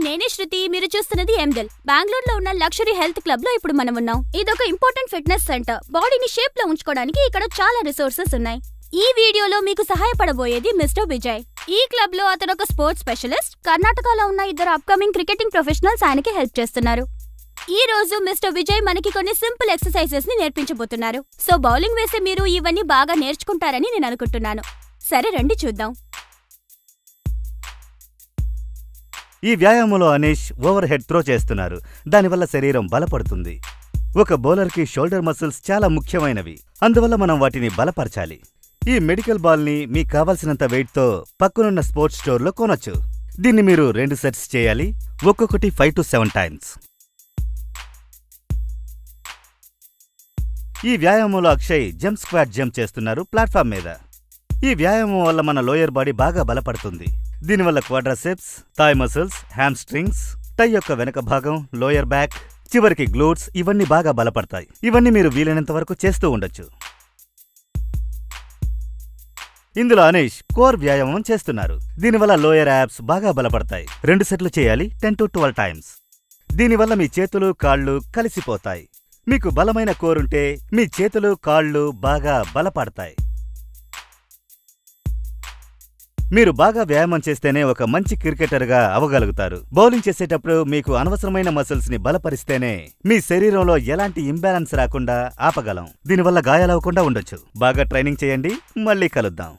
నేనే శృతి మీరు చూస్తున్నది ఎండెల్ బెంగళూరులో ఉన్న లక్షరీ హెల్త్ క్లబ్ లో ఇప్పుడు మనం ఉన్నాం ఇదొక ఇంపార్టెంట్ ఫిట్నెస్ సెంటర్ బాడీని షేప్ లో ఉంచుకోవడానికి ఇక్కడ చాలా రిసోర్సెస్ ఉన్నాయి ఈ వీడియోలో మీకు సహాయపడబోయేది మిస్టర్ విజయ్ ఈ క్లబ్ లో అతను ఒక స్పోర్ట్స్ స్పెషలిస్ట్ కర్ణాటకలో ఉన్న ఇద్దరు అప్కమింగ్ క్రికెటింగ్ ప్రొఫెషనల్స్ ఆయనకి హెల్ప్ చేస్తున్నారు ఈ రోజు మిస్టర్ విజయ్ మనకి కొన్ని సింపుల్ ఎక్సర్సైజెస్ ని నేర్పించబోతున్నారు సో బౌలింగ్ వేసే మీరు ఇవన్నీ బాగా నేర్చుకుంటారని నేను అనుకుంటున్నాను సరే రండి చూద్దాం ఈ వ్యాయామంలో అనీష్ ఓవర్ హెడ్ త్రో చేస్తున్నారు దానివల్ల శరీరం బలపడుతుంది ఒక బౌలర్కి షోల్డర్ మసిల్స్ చాలా ముఖ్యమైనవి అందువల్ల మనం వాటిని బలపరచాలి ఈ మెడికల్ బాల్ని మీకు కావలసినంత వెయిట్తో పక్కనున్న స్పోర్ట్స్ స్టోర్లో కొనొచ్చు దీన్ని మీరు రెండు సెట్స్ చేయాలి ఒక్కొక్కటి ఫైవ్ టు సెవెన్ టైమ్స్ ఈ వ్యాయామంలో అక్షయ్ జంప్ స్క్వాట్ జంప్ చేస్తున్నారు ప్లాట్ఫామ్ మీద ఈ వ్యాయామం వల్ల మన లోయర్ బాడీ బాగా బలపడుతుంది దీనివల్ల quadriceps thigh muscles hamstrings thigh యొక్క వెనక భాగం లోయర్ బ్యాక్ చివరికి గ్లూట్స్ ఇవన్నీ బాగా బలపడతాయి ఇవన్నీ మీరు వీలైనంత వరకు చేస్తూ ఉండొచ్చు ఇందులో అనీష్ కోర్ వ్యాయామం చేస్తున్నారు దీనివల్ల లోయర్ యాప్స్ బాగా బలపడతాయి రెండు సెట్లు చేయాలి టెన్ టు ట్వెల్వ్ టైమ్స్ దీనివల్ల మీ చేతులు కాళ్ళు కలిసిపోతాయి మీకు బలమైన కోరుంటే మీ చేతులు కాళ్ళు బాగా బలపడతాయి మీరు బాగా వ్యాయామం చేస్తేనే ఒక మంచి క్రికెటర్గా అవగలుగుతారు బౌలింగ్ చేసేటప్పుడు మీకు అనవసరమైన మసిల్స్ ని బలపరిస్తేనే మీ శరీరంలో ఎలాంటి ఇంబ్యాలెన్స్ రాకుండా ఆపగలం దీనివల్ల గాయాలవ్వకుండా ఉండొచ్చు బాగా ట్రైనింగ్ చేయండి మళ్ళీ కలుద్దాం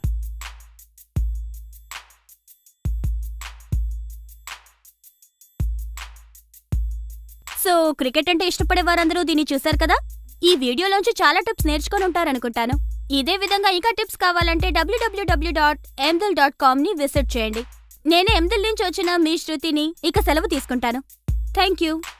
సో క్రికెట్ అంటే ఇష్టపడే వారందరూ దీన్ని చూశారు కదా ఈ వీడియోలోంచి చాలా టిప్స్ నేర్చుకొని ఉంటారనుకుంటాను ఇదే విధంగా ఇంకా టిప్స్ కావాలంటే డబ్ల్యూడబ్ల్యూడబ్ల్యూ డాట్ ఎందిల్ డాట్ కామ్ ని విజిట్ చేయండి నేను ఎందిల్ నుంచి వచ్చిన మీ శృతిని ఇక సెలవు తీసుకుంటాను థ్యాంక్ యూ